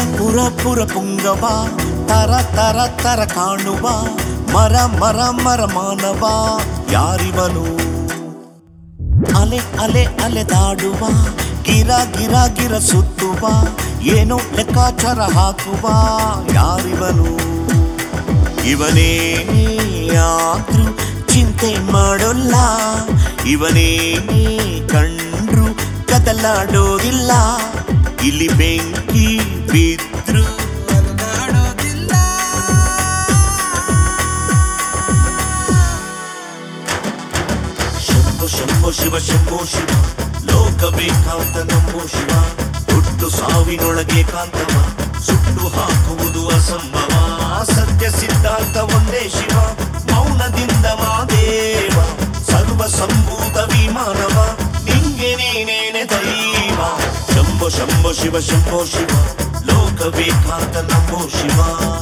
ಪುರ ಪುರ ಪುಂಗವ ತರ ತರ ತರ ಕಾಣುವ ಮರ ಮರ ಮರ ಮಾನವ ಯಾರಿವನು ಅಲೆ ಅಲೆ ಅಲೆದಾಡುವ ಗಿರ ಗಿರ ಗಿರ ಸುತ್ತುವ ಏನೋ ಲೆಕ್ಕಾಚಾರ ಹಾಕುವ ಯಾರಿವನು ಇವನೇ ಆದ್ರೂ ಚಿಂತೆ ಮಾಡೋಲ್ಲ ಇವನೇ ಕಂಡ್ರು ಕದಲಾಡೋದಿಲ್ಲ ಇಲ್ಲಿ ಬೆಂಕಿ ಬಿದ್ರು ಅಲ್ಲಾಡೋದಿಲ್ಲ ಶಂಭು ಶಂಭು ಶಿವ ಶಂಭು ಶಿವ ಲೋಕವೇಕಾಂತ ನಂಬೋ ಶಿವ ಹುಟ್ಟು ಸಾವಿನೊಳಗೆ ಕಾಂತವ ಸುಟ್ಟು ಹಾಕುವುದು ಅಸಂಭವ ಸತ್ಯ ಸಿದ್ಧಾಂತ ಒಂದೇ ಶಿವ ಮೌನದಿಂದ ಮಾದೇವ ಸರ್ವ ಸಂಭೂತ ವಿಮಾನವ ನಿಂಗೆ ನೀನೇನೆ ದೈವ ಶಂಭೋ ಶಂಭೋ ಶಿವ ಶಂಭೋ ಶಿವ ಲೋಕವೇಕಾಂತ ನಂಬೋ ಶಿವ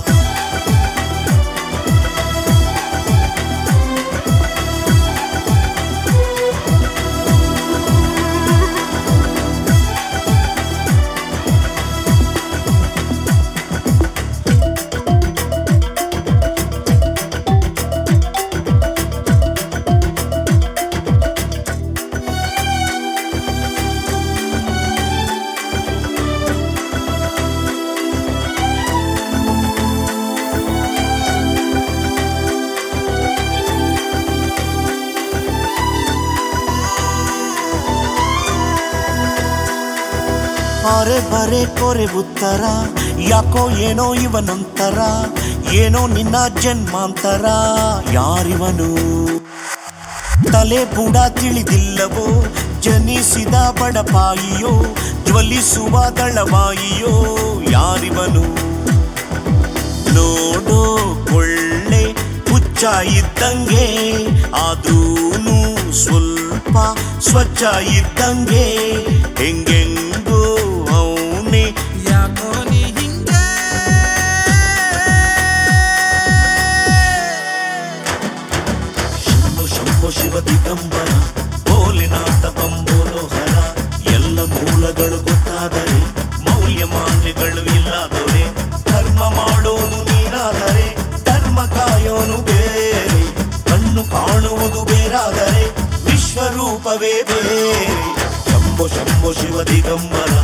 ಅರೆ ಬರೆ ಕೊರೆ ಉತ್ತರ ಯಾಕೋ ಏನೋ ಇವನೊಂತರ ಏನೋ ನಿನ್ನ ಜನ್ಮಾಂತರ ಯಾರಿವನು ತಲೆ ಬುಡ ತಿಳಿದಿಲ್ಲವೋ ಜನಿಸಿದ ಬಡಪಾಯಿಯೋ ಜ್ವಲಿಸುವ ದಳವಾಯಿಯೋ ಯಾರಿವನು ನೋಡೋ ಕೊಳ್ಳೆ ಹುಚ್ಚ ಇದ್ದಂಗೆ ಆದ್ರೂನು ಸ್ವಲ್ಪ ಸ್ವಚ್ಛ ಇದ್ದಂಗೆ ಹೆಂಗೆಂಗೋ ಅವನೇ ಯಾಕೋ ನೀ ಹಿಂಗೆ ಶಂಭು ಶಂಭು ಶಿವ ದಿಗಂಬರ ಭೋಲೆನಾಥ ಬಂಬೋಲೋಹರ ಎಲ್ಲ ಮೂಲಗಳು ಗೊತ್ತಾದರೆ ಮೌಲ್ಯ ಮಾನ್ಯಗಳು ಇಲ್ಲದೊರೆ ಧರ್ಮ ಮಾಡೋನು ನೀನಾದರೆ ಧರ್ಮ ಕಾಯೋನು ಬೇರೆ ಕಣ್ಣು ಕಾಣುವುದು ಬೇರಾದರೆ ವಿಶ್ವರೂಪವೇ ಬೇರೆ ಶಂಭು ಶಂಭು ಶಿವ ದಿಗಂಬರ